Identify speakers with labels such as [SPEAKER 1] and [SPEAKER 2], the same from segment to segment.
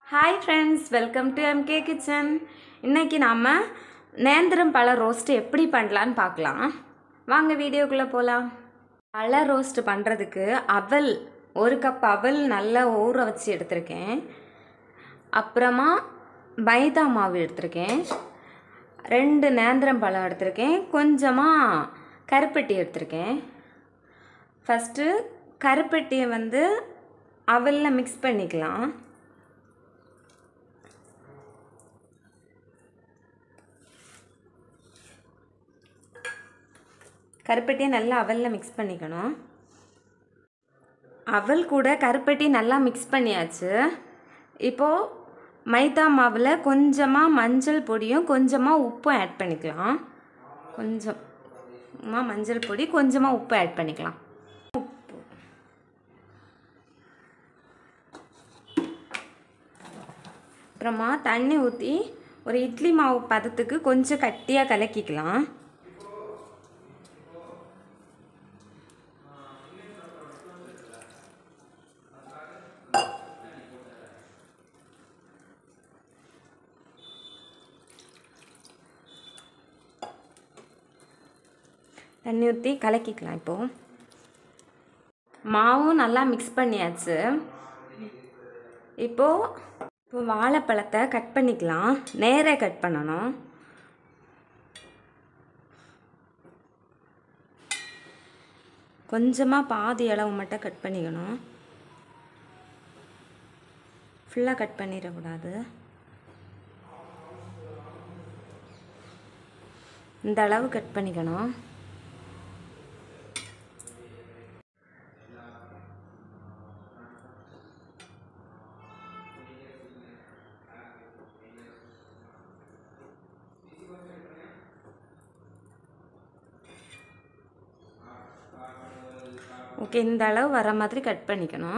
[SPEAKER 1] hi friends welcome to MK kitchen இன்னைக்கு நாம் நேந்திரம் பழ ரோஸ்ட் எப்படி பண்ணலான்னு பார்க்கலாம் வாங்க வீடியோக்குள்ளே போகலாம் பழ ரோஸ்ட் பண்ணுறதுக்கு அவல் ஒரு கப் அவல் நல்லா ஊற வச்சு எடுத்திருக்கேன் அப்புறமா மைதா மாவு எடுத்திருக்கேன் ரெண்டு நேந்திரம் பழம் எடுத்திருக்கேன் கொஞ்சமாக கருப்பட்டி எடுத்திருக்கேன் ஃபஸ்ட்டு கருப்பட்டியை வந்து அவலில் மிக்ஸ் பண்ணிக்கலாம் கருப்பட்டியை நல்லா அவலில் மிக்ஸ் பண்ணிக்கணும் அவல் கூட கருப்பட்டி நல்லா மிக்ஸ் பண்ணியாச்சு இப்போது மைதா மாவில் கொஞ்சமாக மஞ்சள் பொடியும் கொஞ்சமாக உப்பும் ஆட் பண்ணிக்கலாம் கொஞ்சமாக மஞ்சள் பொடி கொஞ்சமாக உப்பு ஆட் பண்ணிக்கலாம் உப்பு அப்புறமா தண்ணி ஊற்றி ஒரு இட்லி மாவு பதத்துக்கு கொஞ்சம் கட்டியாக கலக்கிக்கலாம் தண்ணி ஊற்றி கலக்கிக்கலாம் இப்போது மாவும் நல்லா மிக்ஸ் பண்ணியாச்சு இப்போது இப்போ வாழைப்பழத்தை கட் பண்ணிக்கலாம் நேராக கட் பண்ணணும் கொஞ்சமாக பாதி அளவு மட்டும் கட் பண்ணிக்கணும் ஃபுல்லாக கட் பண்ணிடக்கூடாது இந்த அளவு கட் பண்ணிக்கணும் ஓகே இந்த அளவு வர மாதிரி கட் பண்ணிக்கணும்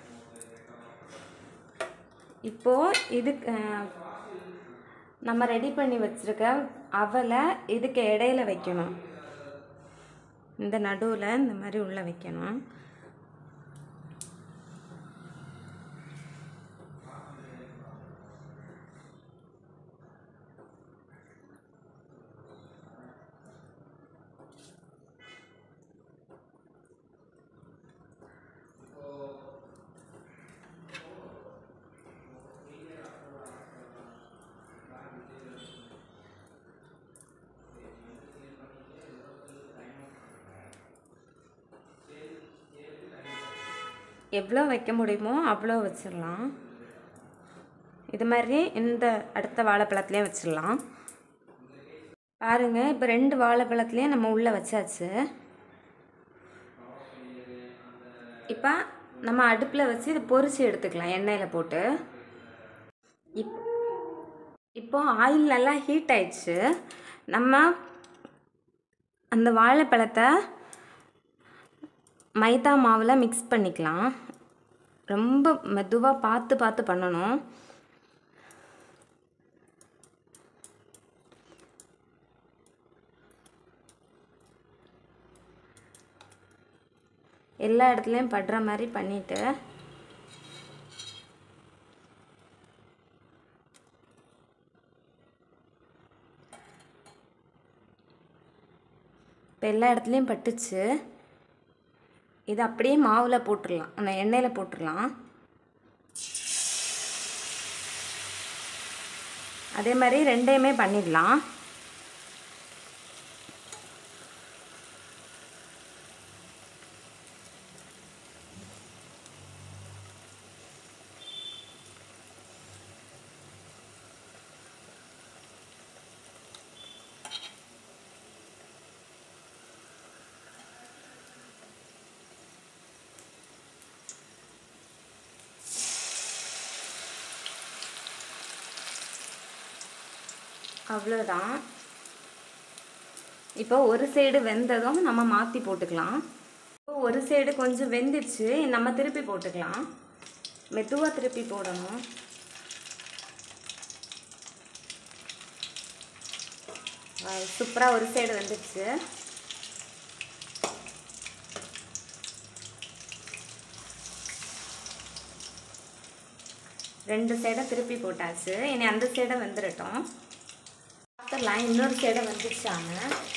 [SPEAKER 1] இப்போது இதுக்கு நம்ம ரெடி பண்ணி வச்சுருக்க அவலை இதுக்கு இடையில வைக்கணும் இந்த நடுவில் இந்த மாதிரி உள்ளே வைக்கணும் எவ்வளோ வைக்க முடியுமோ அவ்வளோ வச்சிடலாம் இது மாதிரி இந்த அடுத்த வாழைப்பழத்துலேயும் வச்சிடலாம் பாருங்கள் இப்போ ரெண்டு வாழைப்பழத்துலேயும் நம்ம உள்ளே வச்சாச்சு இப்போ நம்ம அடுப்பில் வச்சு இது பொரிச்சு எடுத்துக்கலாம் எண்ணெயில் போட்டு இப் இப்போ ஆயில் நல்லா ஹீட் ஆயிடுச்சு நம்ம அந்த வாழைப்பழத்தை மைதா மாவில் மிக்ஸ் பண்ணிக்கலாம் ரொம்ப மெதுவாக பார்த்து பார்த்து பண்ணணும் எல்லா இடத்துலையும் படுற மாதிரி பண்ணிவிட்டு இப்போ எல்லா இடத்துலையும் பட்டுச்சு இது அப்படியே மாவில் போட்டுடலாம் அந்த எண்ணெயில் போட்டுடலாம் அதே மாதிரி ரெண்டையுமே பண்ணிடலாம் அவ்வளோதான் இப்போ ஒரு சைடு வெந்ததும் நம்ம மாற்றி போட்டுக்கலாம் இப்போ ஒரு சைடு கொஞ்சம் வெந்துடுச்சு நம்ம திருப்பி போட்டுக்கலாம் மெதுவாக திருப்பி போடணும் சூப்பராக ஒரு சைடு வந்துடுச்சு ரெண்டு சைடை திருப்பி போட்டாச்சு இனி அந்த சைடை வந்துடட்டும் பார்த்துடலாம் இன்னொரு சைடை வந்துச்சாங்க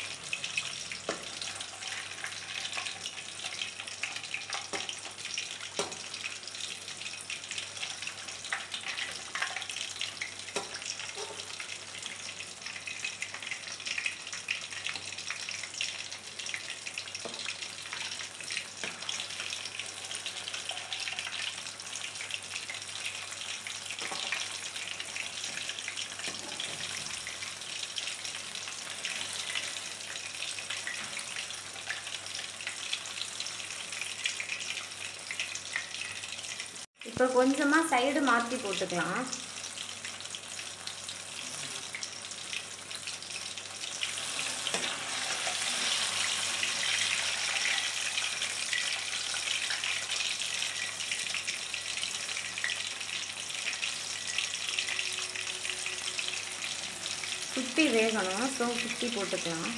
[SPEAKER 1] இப்போ கொஞ்சமாக சைடு மாற்றி போட்டுக்கலாம் சுற்றி வேகணும் ஸோ சுற்றி போட்டுக்கலாம்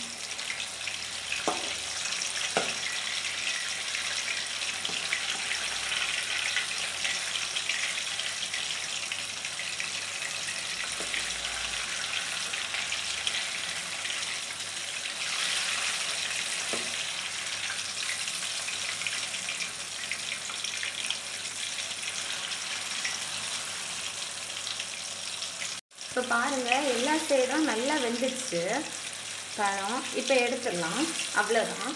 [SPEAKER 1] இப்போ பாருங்கள் எல்லா சைடும் நல்லா வெந்துடுச்சு பழம் இப்போ எடுத்துடலாம் அவ்வளோதான்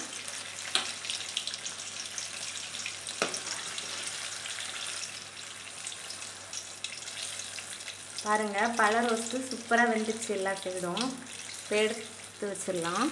[SPEAKER 1] பாருங்கள் பழ ரோஸ்ட்டு சூப்பராக வெந்துடுச்சு எல்லா சைடும் இப்போ எடுத்து வச்சிடலாம்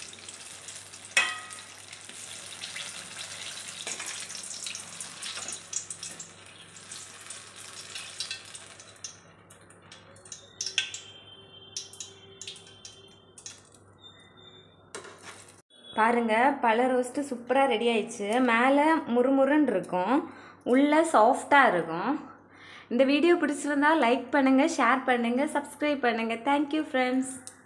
[SPEAKER 1] பாருங்கள் பழ ரோஸ்ட்டு சூப்பராக ரெடி ஆயிடுச்சு மேலே முறுமுறுன்னு இருக்கும் உள்ளே சாஃப்டாக இருக்கும் இந்த வீடியோ பிடிச்சிருந்தா லைக் பண்ணுங்கள் ஷேர் பண்ணுங்கள் சப்ஸ்கிரைப் பண்ணுங்கள் தேங்க்யூ ஃப்ரெண்ட்ஸ்